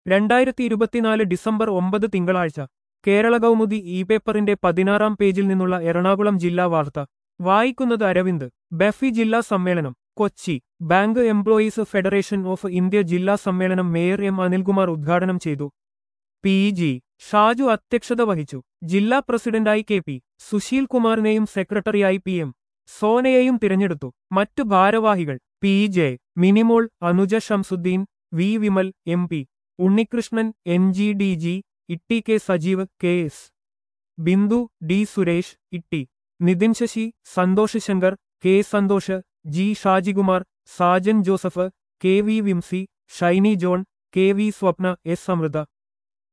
രണ്ടായിരത്തി ഇരുപത്തിനാല് ഡിസംബർ ഒമ്പത് തിങ്കളാഴ്ച കേരള കൗമുദി ഇ പേപ്പറിന്റെ പതിനാറാം പേജിൽ നിന്നുള്ള എറണാകുളം ജില്ലാ വാർത്ത വായിക്കുന്നത് അരവിന്ദ് ബെഫി ജില്ലാ സമ്മേളനം Kochi bank employees federation of India ജില്ലാ സമ്മേളനം മേയർ എം അനിൽകുമാർ ഉദ്ഘാടനം ചെയ്തു പി ജി ഷാജു അധ്യക്ഷത വഹിച്ചു ജില്ലാ പ്രസിഡന്റായി കെ പി സുശീൽ കുമാറിനെയും സെക്രട്ടറിയായി പി എം സോനയെയും തിരഞ്ഞെടുത്തു മറ്റു ഭാരവാഹികൾ P J Minimol Anuja Shamsuddin V Vimal M P Unnikrishnan N G D G Itty K Sajeev K S Bindu D Suresh Itty Nithin Sasi Santhosh Shankar K Santhosh G Shajikumar Sajan Joseph K V Vimsy Shiny John K V Swapna S Amrita